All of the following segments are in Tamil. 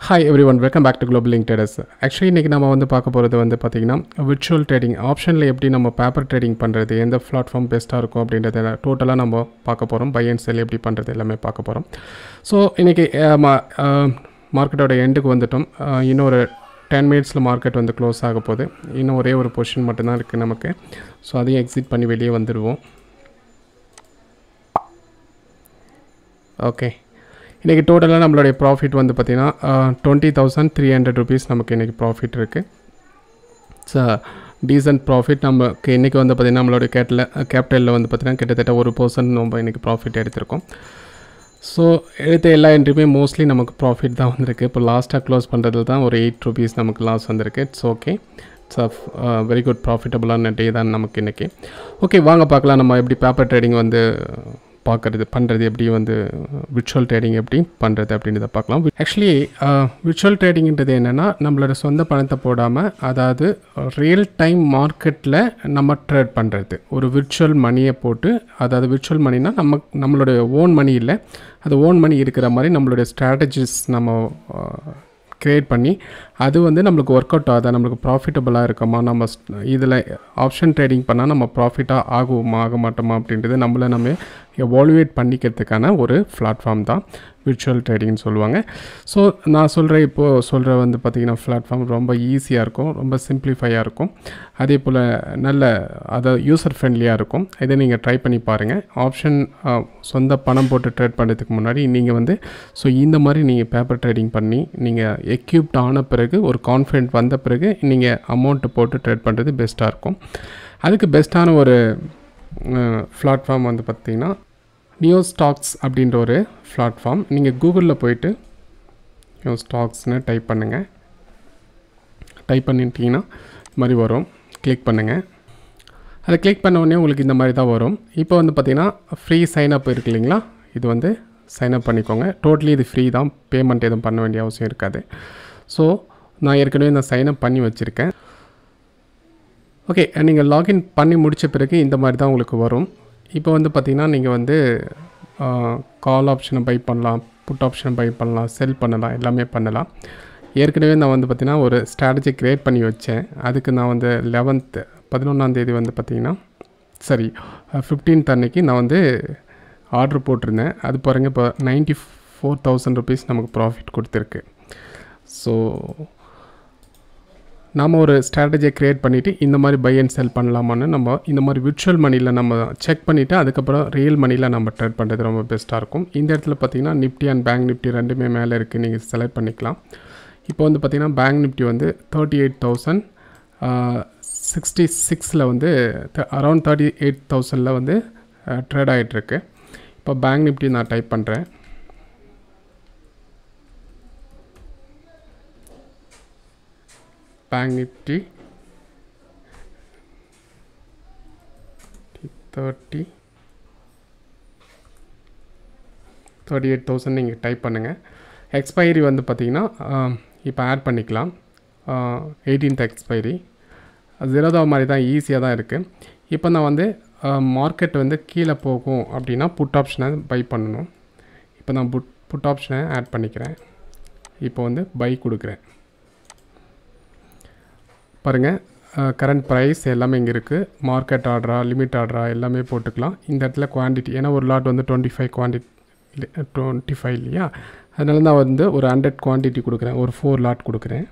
hi everyone welcome back to Global Link Traders actually இன்றைக்கி நம்ம வந்து பார்க்க போகிறது வந்து பார்த்திங்கன்னா விர்ச்சுவல் ட்ரேடிங் ஆப்ஷனில் எப்படி நம்ம பேப்பர் ட்ரேடிங் பண்ணுறது எந்த பிளாட்ஃபார்ம் பெஸ்ட்டாக இருக்கும் அப்படின்றத டோட்டலாக நம்ம பார்க்க போகிறோம் பை அண்ட் செல் எப்படி பண்ணுறது எல்லாமே பார்க்க போகிறோம் ஸோ இன்றைக்கி மார்க்கெட்டோட எண்டுக்கு வந்துட்டோம் அஹ், இன்னொரு டென் மினிட்ஸில் மார்க்கெட் வந்து க்ளோஸ் ஆக போகுது இன்னும் ஒரே ஒரு பொசிஷன் மட்டும்தான் இருக்குது நமக்கு ஸோ அதையும் எக்ஸிட் பண்ணி வெளியே வந்துடுவோம் ஓகே இன்றைக்கி டோட்டலாக நம்மளுடைய ப்ராஃபிட் வந்து பார்த்திங்கன்னா twenty thousand three hundred rupees நமக்கு இன்றைக்கி ப்ராஃபிட் இருக்குது ஸோ டீசன்ட் ப்ராஃபிட் நமக்கு இன்றைக்கி வந்து பார்த்திங்கன்னா நம்மளுடைய கேட்டில் கேபிட்டலில் வந்து பார்த்திங்கன்னா கிட்டத்தட்ட ஒரு பர்சன்ட் நம்ம இன்றைக்கி ப்ராஃபிட் எடுத்திருக்கோம் ஸோ எடுத்த எல்லா என்ட்ரியுமே மோஸ்ட்லி நமக்கு ப்ராஃபிட் தான் வந்திருக்கு இப்போ லாஸ்ட்டாக க்ளோஸ் பண்ணுறதுல தான் ஒரு எயிட் ருபீஸ் நமக்கு லாஸ் வந்திருக்கு it's okay it's very good ப்ராஃபிட்டபுளான டே தான் நமக்கு இன்றைக்கி ஓகே வாங்க பார்க்கலாம் நம்ம எப்படி பேப்பர் ட்ரேடிங் வந்து பார்க்குறது பண்ணுறது எப்படி வந்து விர்ச்சுவல் ட்ரேடிங் எப்படி பண்ணுறது அப்படின்றத பார்க்கலாம் ஆக்சுவலி விர்ச்சுவல் ட்ரேடிங்ன்றது என்னென்னா நம்மளோட சொந்த பணத்தை போடாமல் அதாவது ரியல் டைம் மார்க்கெட்டில் நம்ம ட்ரேட் பண்ணுறது ஒரு விர்ச்சுவல் மணியை போட்டு அதாவது விர்ச்சுவல் மணினா நம்ம நம்மளுடைய ஓன் மணி இல்லை அது ஓன் மணி இருக்கிற மாதிரி நம்மளுடைய ஸ்ட்ராட்டஜிஸ் நம்ம க்ரியேட் பண்ணி அது வந்து நம்மளுக்கு ஒர்க் அவுட் ஆகுதா நம்மளுக்கு ப்ராஃபிட்டபுளாக இருக்குமா நம்ம இதில் ஆப்ஷன் ட்ரேடிங் பண்ணால் நம்ம ப்ராஃபிட்டாக ஆகுமா ஆக மாட்டோமா அப்படின்றது நம்மளை நம்ம எவாலுவேட் பண்ணிக்கிறதுக்கான ஒரு பிளாட்ஃபார்ம் தான் விர்ச்சுவல் ட்ரேடிங்னு சொல்லுவாங்க ஸோ நான் சொல்கிற இப்போது சொல்கிற வந்து பார்த்திங்கன்னா பிளாட்ஃபார்ம் ரொம்ப ஈஸியாக இருக்கும் ரொம்ப சிம்பிளிஃபையாக இருக்கும் அதே போல் நல்ல அதை யூசர் ஃப்ரெண்ட்லியாக இருக்கும் இதை நீங்கள் ட்ரை பண்ணி பாருங்கள் ஆப்ஷன் சொந்த பணம் போட்டு ட்ரேட் பண்ணுறதுக்கு முன்னாடி நீங்கள் வந்து ஸோ இந்த மாதிரி நீங்கள் பேப்பர் ட்ரேடிங் பண்ணி நீங்கள் எக்யூப்ட் ஆன பிறகு ஒரு கான்ஃபிடென்ட் வந்த பிறகு நீங்கள் அமௌண்ட்டு போட்டு ட்ரேட் பண்ணுறது பெஸ்ட்டாக இருக்கும் அதுக்கு பெஸ்ட்டான ஒரு பிளாட்ஃபார்ம் வந்து பார்த்திங்கன்னா நியோ ஸ்டாக்ஸ் அப்படின்ற ஒரு பிளாட்ஃபார்ம் நீங்கள் கூகுளில் போயிட்டு நியோ ஸ்டாக்ஸ்னு டைப் பண்ணுங்கள் டைப் பண்ணிட்டீங்கன்னா இது மாதிரி வரும் கிளிக் பண்ணுங்கள் அதை கிளிக் பண்ண உடனே உங்களுக்கு இந்த மாதிரி தான் வரும் இப்போ வந்து பார்த்திங்கன்னா ஃப்ரீ சைனப் இருக்கு இல்லைங்களா இது வந்து சைனப் பண்ணிக்கோங்க டோட்டலி இது ஃப்ரீ தான் பேமெண்ட் எதுவும் பண்ண வேண்டிய அவசியம் இருக்காது ஸோ நான் ஏற்கனவே இந்த சைனப் பண்ணி வச்சுருக்கேன் ஓகே நீங்கள் லாகின் பண்ணி முடித்த பிறகு இந்த மாதிரி தான் உங்களுக்கு வரும் இப்போ வந்து பார்த்திங்கன்னா நீங்கள் வந்து கால் ஆப்ஷனை பை பண்ணலாம் புட் ஆப்ஷனை பை பண்ணலாம் செல் பண்ணலாம் எல்லாமே பண்ணலாம் ஏற்கனவே நான் வந்து பார்த்திங்கன்னா ஒரு ஸ்ட்ராட்டஜி க்ரியேட் பண்ணி வச்சேன் அதுக்கு நான் வந்து லெவன்த்து பதினொன்றாந்தேதி வந்து பார்த்திங்கன்னா சரி ஃபிஃப்டீன்த் அன்னைக்கு நான் வந்து ஆர்டர் போட்டிருந்தேன் அது பாருங்கள் இப்போ நைன்ட்டி ஃபோர் தௌசண்ட் ருபீஸ் நமக்கு ப்ராஃபிட் கொடுத்துருக்கு ஸோ நாம் ஒரு ஸ்ட்ராட்டஜியை க்ரியேட் பண்ணிவிட்டு இந்த மாதிரி பை அண்ட் செல் பண்ணலாமான்னு நம்ம இந்த மாதிரி விர்ச்சுவல் மணியில் நம்ம செக் பண்ணிவிட்டு அதுக்கப்புறம் ரியல் மணியில் நம்ம ட்ரேட் பண்ணுறது ரொம்ப பெஸ்ட்டாக இருக்கும் இந்த இடத்துல பார்த்தீங்கன்னா நிஃப்டி அண்ட் பேங்க் நிஃப்டி ரெண்டுமே மேலே இருக்குது நீங்கள் செலக்ட் பண்ணிக்கலாம் இப்போ வந்து பார்த்திங்கன்னா பேங்க் நிஃப்டி வந்து தேர்ட்டி எயிட் தௌசண்ட் சிக்ஸ்டி சிக்ஸில் வந்து அரௌண்ட் தேர்ட்டி எயிட் தௌசண்டில் வந்து ட்ரேட் ஆகிட்டுருக்கு இப்போ பேங்க் நிஃப்டி நான் டைப் பண்ணுறேன் bank Nifty thirty thirty eight thousand நீங்கள் டைப் பண்ணுங்கள் எக்ஸ்பைரி வந்து பார்த்தீங்கன்னா இப்போ ஆட் பண்ணிக்கலாம் எயிட்டீன்த் எக்ஸ்பைரி ஜீரோதா மாதிரி தான் ஈஸியாக தான் இருக்குது இப்போ நான் வந்து மார்க்கெட் வந்து கீழே போகும் அப்படின்னா புட் ஆப்ஷனை பை பண்ணணும் இப்போ நான் புட் புட் ஆப்ஷனை ஆட் பண்ணிக்கிறேன் இப்போ வந்து பை கொடுக்குறேன் பாருங்கள் கரண்ட் ப்ரைஸ் எல்லாமே இங்கே இருக்குது மார்க்கெட் ஆர்டரா லிமிட் ஆர்டரா எல்லாமே போட்டுக்கலாம் இந்த இடத்துல குவான்டிட்டி ஏன்னா ஒரு லாட் வந்து twenty five quantity twenty five இல்லையா அதனால நான் வந்து ஒரு ஹண்ட்ரட் குவான்டிட்டி கொடுக்குறேன் ஒரு ஃபோர் லாட் கொடுக்குறேன்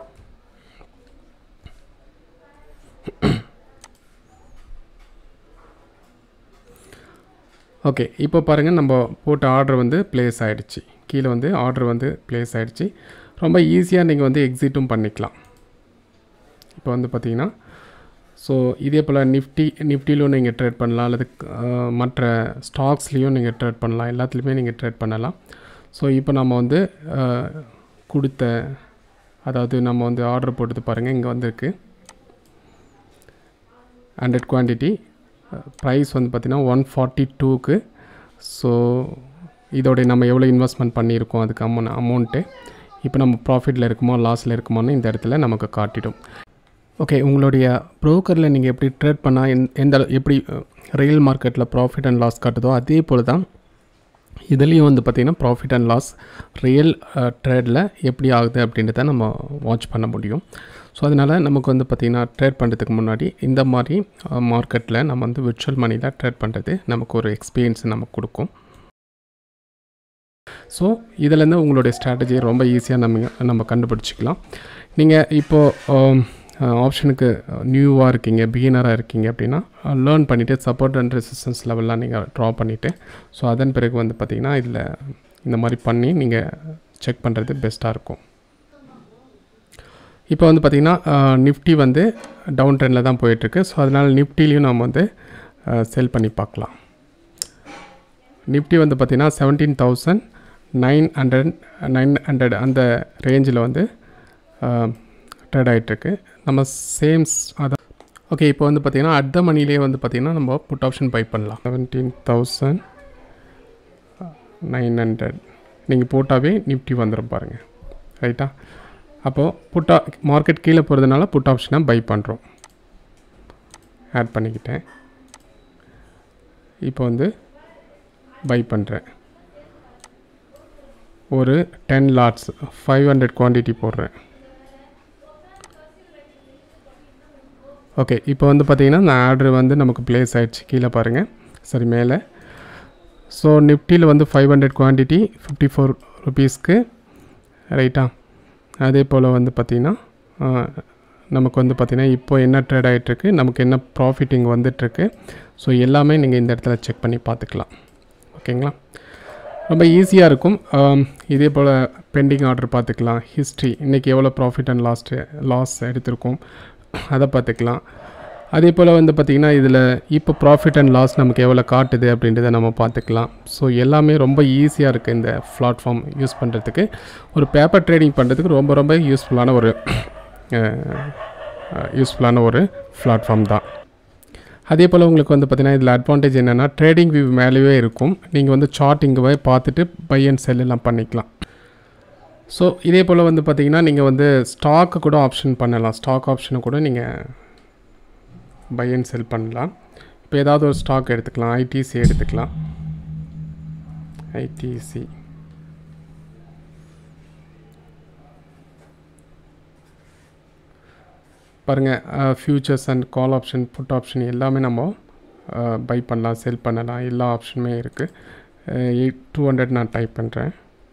ஓகே இப்போ பாருங்கள் நம்ம போட்ட ஆர்டர் வந்து ப்ளேஸ் ஆகிடுச்சு கீழே வந்து ஆர்டர் வந்து ப்ளேஸ் ஆகிடுச்சு ரொம்ப ஈஸியாக நீங்கள் வந்து எக்ஸிட்டும் பண்ணிக்கலாம் இப்போ வந்து பார்த்தீங்கன்னா ஸோ இதே போல் நிஃப்டி நிஃப்டிலும் நீங்கள் ட்ரேட் பண்ணலாம் அல்லது மற்ற ஸ்டாக்ஸ்லேயும் நீங்கள் ட்ரேட் பண்ணலாம் எல்லாத்துலேயுமே நீங்கள் ட்ரேட் பண்ணலாம் ஸோ இப்போ நம்ம வந்து கொடுத்த அதாவது நம்ம வந்து ஆர்டர் போட்டது பாருங்கள் இங்கே வந்திருக்கு ஹண்ட்ரட் குவான்டிட்டி ப்ரைஸ் வந்து பார்த்திங்கன்னா ஒன் ஃபார்ட்டி டூக்கு ஸோ இதோடைய நம்ம எவ்வளோ இன்வெஸ்ட்மெண்ட் பண்ணியிருக்கோம் அதுக்கு அமௌண்ட் அமௌண்ட்டு இப்போ நம்ம ப்ராஃபிட்டில் இருக்குமோ லாஸில் இருக்குமோன்னு இந்த இடத்துல நமக்கு காட்டிடும் ஓகே உங்களுடைய ப்ரோக்கரில் நீங்கள் எப்படி ட்ரேட் பண்ணால் எந் எந்த எப்படி ரியல் மார்க்கெட்டில் ப்ராஃபிட் அண்ட் லாஸ் காட்டுதோ அதே போல் தான் இதுலேயும் வந்து பார்த்திங்கன்னா ப்ராஃபிட் அண்ட் லாஸ் ரியல் ட்ரேடில் எப்படி ஆகுது அப்படின்றத நம்ம வாட்ச் பண்ண முடியும் ஸோ அதனால் நமக்கு வந்து பார்த்திங்கன்னா ட்ரேட் பண்ணுறதுக்கு முன்னாடி இந்த மாதிரி மார்க்கெட்டில் நம்ம வந்து விர்ச்சுவல் மணியில் ட்ரேட் பண்ணுறது நமக்கு ஒரு எக்ஸ்பீரியன்ஸ் நமக்கு கொடுக்கும் ஸோ இதிலேருந்து உங்களுடைய ஸ்ட்ராட்டஜியை ரொம்ப ஈஸியாக நம்ம நம்ம கண்டுபிடிச்சிக்கலாம் நீங்கள் இப்போது ஆப்ஷனுக்கு நியூவாக இருக்கீங்க பிகினராக இருக்கீங்க அப்படின்னா லேர்ன் பண்ணிவிட்டு சப்போர்ட் அண்ட் ரெசிஸ்டன்ஸ் லெவல்லாம் நீங்கள் ட்ரா பண்ணிவிட்டு ஸோ அதன் பிறகு வந்து பார்த்திங்கன்னா இதில் இந்த மாதிரி பண்ணி நீங்கள் செக் பண்ணுறது பெஸ்ட்டாக இருக்கும் இப்போ வந்து பார்த்திங்கன்னா நிஃப்டி வந்து டவுன் ட்ரெண்டில் தான் போயிட்டுருக்கு ஸோ அதனால் நிஃப்டிலையும் நம்ம வந்து செல் பண்ணி பார்க்கலாம் நிஃப்டி வந்து பார்த்திங்கன்னா seventeen thousand nine hundred nine hundred அந்த ரேஞ்சில் வந்து ட்ரேட் ஆகிட்டுருக்கு நம்ம சேம்ஸ் அதான் ஓகே இப்போ வந்து பார்த்திங்கன்னா அட் த மணிலே வந்து பார்த்திங்கன்னா நம்ம புட் ஆப்ஷன் பை பண்ணலாம் செவன்டீன் தௌசண்ட் நைன் ஹண்ட்ரட் நீங்கள் போட்டாவே நிஃப்டி வந்துடும் பாருங்கள் ரைட்டா அப்போது புட்டா மார்க்கெட் கீழே போகிறதுனால புட் ஆப்ஷனை பை பண்ணுறோம் ஆட் பண்ணிக்கிட்டேன் இப்போ வந்து பை பண்ணுறேன் ஒரு ten lots five hundred quantity போடுறேன் ஓகே இப்போ வந்து பார்த்திங்கன்னா இந்த ஆர்டர் வந்து நமக்கு ப்ளேஸ் ஆகிடுச்சு கீழே பாருங்கள் சரி மேலே ஸோ நிஃப்டியில் வந்து five hundred quantity fifty four ருபீஸ்க்கு ரைட்டா அதே போல் வந்து பார்த்திங்கன்னா நமக்கு வந்து பார்த்திங்கன்னா இப்போ என்ன ட்ரேட் ஆகிட்டுருக்கு நமக்கு என்ன ப்ராஃபிட் இங்கே வந்துட்டுருக்கு ஸோ எல்லாமே நீங்கள் இந்த இடத்துல செக் பண்ணி பார்த்துக்கலாம் ஓகேங்களா ரொம்ப ஈஸியாக இருக்கும் இதே போல் பெண்டிங் ஆர்டர் பார்த்துக்கலாம் ஹிஸ்ட்ரி இன்றைக்கி எவ்வளோ ப்ராஃபிட் அண்ட் லாஸ்ட்டு லாஸ் எடுத்திருக்கோம் அதை பார்த்துக்கலாம் அதே போல் வந்து பார்த்திங்கன்னா இதில் இப்போ ப்ராஃபிட் அண்ட் லாஸ் நமக்கு எவ்வளோ காட்டுது அப்படின்றத நம்ம பார்த்துக்கலாம் ஸோ எல்லாமே ரொம்ப ஈஸியாக இருக்குது இந்த பிளாட்ஃபார்ம் யூஸ் பண்ணுறதுக்கு ஒரு பேப்பர் ட்ரேடிங் பண்ணுறதுக்கு ரொம்ப ரொம்ப யூஸ்ஃபுல்லான ஒரு யூஸ்ஃபுல்லான ஒரு பிளாட்ஃபார்ம் தான் அதே போல் உங்களுக்கு வந்து பார்த்திங்கன்னா இதில் அட்வான்டேஜ் என்னென்னா ட்ரேடிங் வியூ மேலேயே இருக்கும் நீங்கள் வந்து சார்ட் இங்கே போய் பார்த்துட்டு பை அண்ட் செல் எல்லாம் பண்ணிக்கலாம் ஸோ இதே போல் வந்து பார்த்திங்கன்னா நீங்கள் வந்து ஸ்டாக்கு கூட ஆப்ஷன் பண்ணலாம் ஸ்டாக் ஆப்ஷனை கூட நீங்கள் பை அண்ட் செல் பண்ணலாம் இப்போ ஏதாவது ஒரு ஸ்டாக் எடுத்துக்கலாம் ஐடிசி எடுத்துக்கலாம் ஐடிசி பாருங்கள் futures and call option put option எல்லாமே நம்ம பை பண்ணலாம் செல் பண்ணலாம் எல்லா ஆப்ஷனுமே இருக்குது எயிட் டூ ஹண்ட்ரட் நான் டைப் பண்ணுறேன்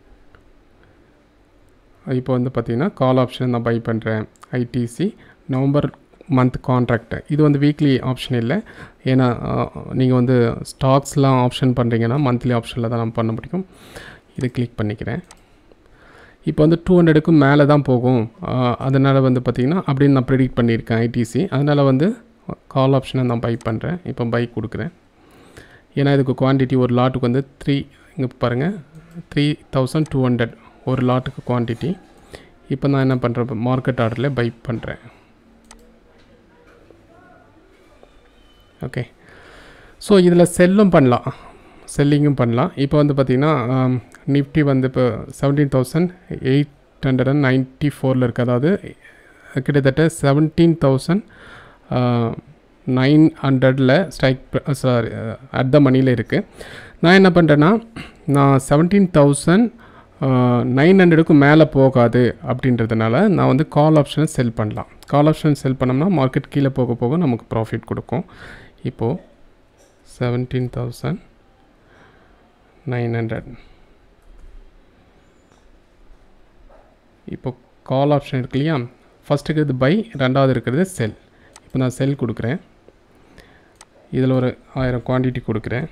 இப்போ வந்து பார்த்திங்கன்னா கால் ஆப்ஷன் நான் பை பண்ணுறேன் ஐடிசி நவம்பர் மந்த் கான்ட்ராக்ட் இது வந்து வீக்லி ஆப்ஷன் இல்லை ஏன்னா நீங்கள் வந்து ஸ்டாக்ஸ்லாம் ஆப்ஷன் பண்ணுறீங்கன்னா மந்த்லி ஆப்ஷனில் தான் நம்ம பண்ண முடியும் இது கிளிக் பண்ணிக்கிறேன் இப்போ வந்து டூ ஹண்ட்ரடுக்கும் மேலே தான் போகும் அதனால் வந்து பார்த்திங்கன்னா அப்படின்னு நான் ப்ரெடிக்ட் பண்ணியிருக்கேன் ஐடிசி அதனால் வந்து கால் ஆப்ஷனை நான் பை பண்ணுறேன் இப்போ பை கொடுக்குறேன் ஏன்னா இதுக்கு குவான்டிட்டி ஒரு லாட்டுக்கு வந்து த்ரீ இங்கே பாருங்கள் த்ரீ தௌசண்ட் டூ ஹண்ட்ரட் ஒரு லாட்டுக்கு குவான்டிட்டி இப்போ நான் என்ன பண்ணுறேன் மார்க்கெட் ஆர்டரில் பை பண்ணுறேன் ஓகே ஸோ இதில் செல்லும் பண்ணலாம் செல்லிங்கும் பண்ணலாம் இப்போ வந்து பார்த்திங்கன்னா நிஃப்டி வந்து இப்போ seventeen thousand eight hundred and ninety ஃபோரில் இருக்குது அதாவது கிட்டத்தட்ட செவன்டீன் தௌசண்ட் நைன் ஹண்ட்ரடில் ஸ்ட்ரைக் சாரி அட் த மணியில் இருக்குது நான் என்ன பண்ணுறேன்னா நான் செவன்டீன் தௌசண்ட் நைன் ஹண்ட்ரடுக்கு மேலே போகாது அப்படின்றதுனால நான் வந்து கால் ஆப்ஷனை செல் பண்ணலாம் கால் ஆப்ஷன் செல் பண்ணோம்னா மார்க்கெட் கீழே போக போக நமக்கு ப்ராஃபிட் கொடுக்கும் இப்போது செவன்டீன் தௌசண்ட் நைன் ஹண்ட்ரட் இப்போ கால் ஆப்ஷன் இருக்கு இல்லையா ஃபஸ்ட் இருக்கிறது பை ரெண்டாவது இருக்கிறது செல் இப்போ நான் செல் கொடுக்குறேன் இதில் ஒரு ஆயிரம் குவான்டிட்டி கொடுக்குறேன்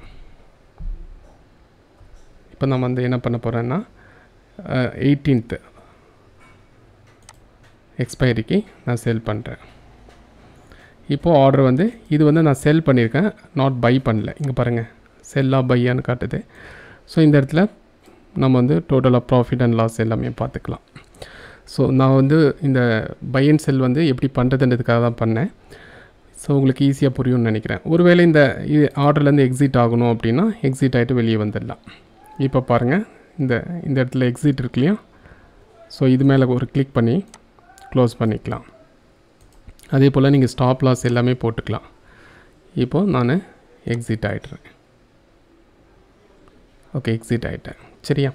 இப்போ நான் வந்து என்ன பண்ண போகிறேன்னா எயிட்டீன்த்து எக்ஸ்பைரிக்கு நான் செல் பண்ணுறேன் இப்போது ஆர்டர் வந்து இது வந்து நான் செல் பண்ணியிருக்கேன் நாட் பை பண்ணல இங்கே பாருங்கள் செல்லாக பையான்னு காட்டுது ஸோ இந்த இடத்துல நம்ம வந்து டோட்டலாக ப்ராஃபிட் அண்ட் லாஸ் எல்லாமே பார்த்துக்கலாம் ஸோ நான் வந்து இந்த பை அண்ட் செல் வந்து எப்படி பண்ணுறதுன்றதுக்காக தான் பண்ணேன் ஸோ உங்களுக்கு ஈஸியாக புரியும்னு நினைக்கிறேன் ஒருவேளை இந்த இது ஆர்டர்லேருந்து எக்ஸிட் ஆகணும் அப்படின்னா எக்ஸிட் ஆகிட்டு வெளியே வந்துடலாம் இப்போ பாருங்கள் இந்த இந்த இடத்துல எக்ஸிட் இருக்கு இல்லையா ஸோ இது மேலே ஒரு கிளிக் பண்ணி க்ளோஸ் பண்ணிக்கலாம் அதே போல் நீங்கள் ஸ்டாப் லாஸ் எல்லாமே போட்டுக்கலாம் இப்போது நான் எக்ஸிட் ஆகிடுறேன் ஓகே எக்ஸிட் ஆகிட்டேன் சரியா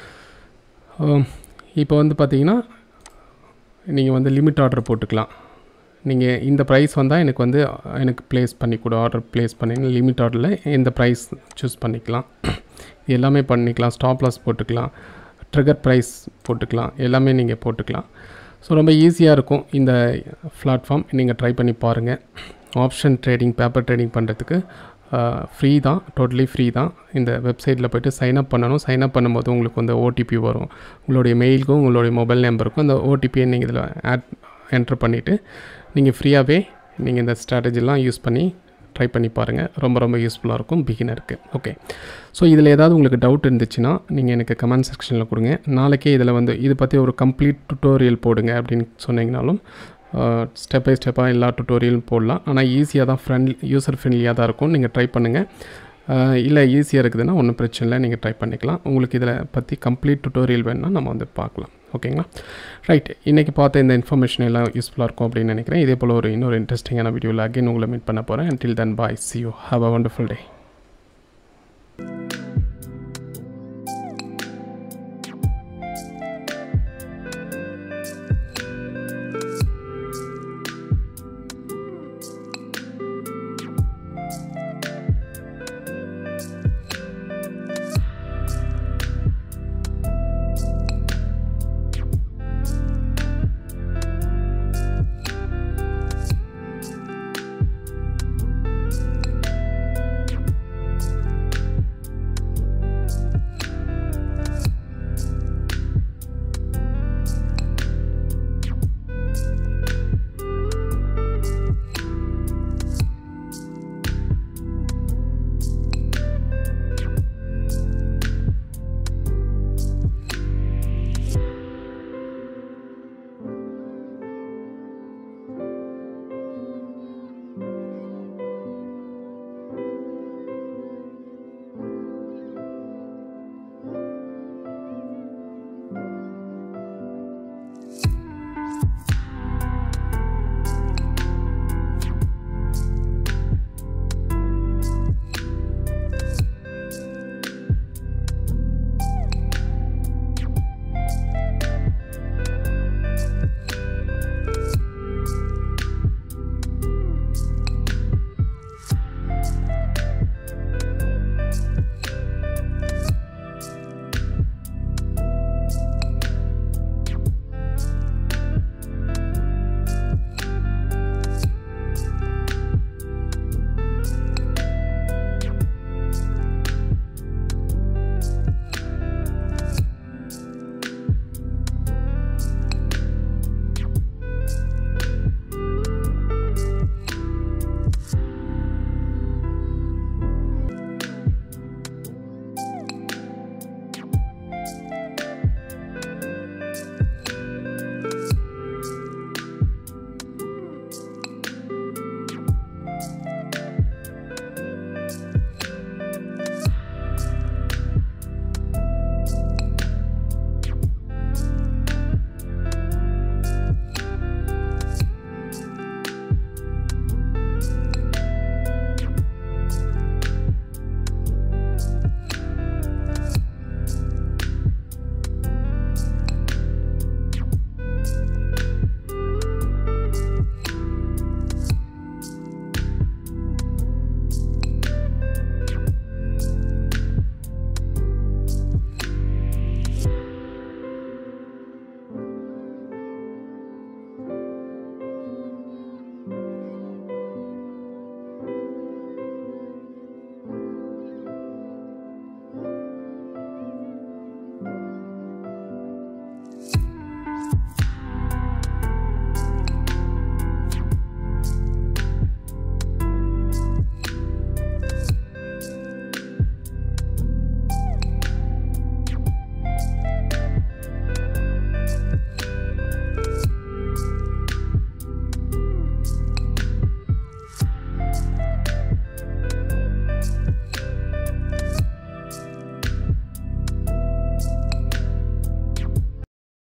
இப்போ வந்து பார்த்தீங்கன்னா நீங்கள் வந்து லிமிட் ஆர்டர் போட்டுக்கலாம் நீங்கள் இந்த ப்ரைஸ் வந்தால் எனக்கு வந்து எனக்கு ப்ளேஸ் பண்ணி கூட ஆர்டர் ப்ளேஸ் பண்ணி லிமிட் ஆர்டரில் எந்த ப்ரைஸ் சூஸ் பண்ணிக்கலாம் இது எல்லாமே பண்ணிக்கலாம் ஸ்டாப் லாஸ் போட்டுக்கலாம் ட்ரிகர் ப்ரைஸ் போட்டுக்கலாம் எல்லாமே நீங்கள் போட்டுக்கலாம் ஸோ ரொம்ப ஈஸியாக இருக்கும் இந்த பிளாட்ஃபார்ம் நீங்கள் ட்ரை பண்ணி பாருங்கள் ஆப்ஷன் ட்ரேடிங் பேப்பர் ட்ரேடிங் பண்ணுறதுக்கு ஃப்ரீ தான் டோட்டலி ஃப்ரீ தான் இந்த வெப்சைட்டில் போய்ட்டு சைன் அப் பண்ணணும் சைன் அப் பண்ணும்போது உங்களுக்கு வந்து ஓடிபி வரும் உங்களுடைய மெயிலுக்கும் உங்களுடைய மொபைல் நம்பருக்கும் அந்த ஓடிபியை நீங்கள் இதில் ஆட் என்ட்ரு பண்ணிவிட்டு நீங்கள் ஃப்ரீயாகவே நீங்கள் இந்த ஸ்ட்ராட்டஜிலாம் யூஸ் பண்ணி ட்ரை பண்ணி பாருங்கள் ரொம்ப ரொம்ப யூஸ்ஃபுல்லாக இருக்கும் பிகினருக்கு ஓகே ஸோ இதில் ஏதாவது உங்களுக்கு டவுட் இருந்துச்சுன்னா நீங்கள் எனக்கு கமெண்ட் செக்ஷனில் கொடுங்க நாளைக்கே இதில் வந்து இது பற்றி ஒரு கம்ப்ளீட் டுட்டோரியல் போடுங்க அப்படின்னு சொன்னீங்கனாலும் ஸ்டெப் பை ஸ்டெப்பாக எல்லா டுட்டோரியலும் போடலாம் ஆனால் ஈஸியாக தான் ஃப்ரெண்ட்லி யூசர் ஃப்ரெண்ட்லியாக தான் இருக்கும் நீங்கள் ட்ரை பண்ணுங்கள் இல்லை ஈஸியாக இருக்குதுன்னா ஒன்றும் பிரச்சனை இல்லை நீங்கள் ட்ரை பண்ணிக்கலாம் உங்களுக்கு இதில் பற்றி கம்ப்ளீட் டுட்டோரியல் வேணுன்னா நம்ம வந்து பார்க்கலாம் ஓகேங்களா ரைட் இன்றைக்கி பார்த்த இந்த இன்ஃபர்மேஷன் எல்லாம் யூஸ்ஃபுல்லாக இருக்கும் அப்படின்னு நினைக்கிறேன் இதே போல் ஒரு இன்னொரு இன்ட்ரெஸ்டிங்கான வீடியோவில் அகைன் உங்களை மீட் பண்ண போகிறேன் until then bye see you have a wonderful day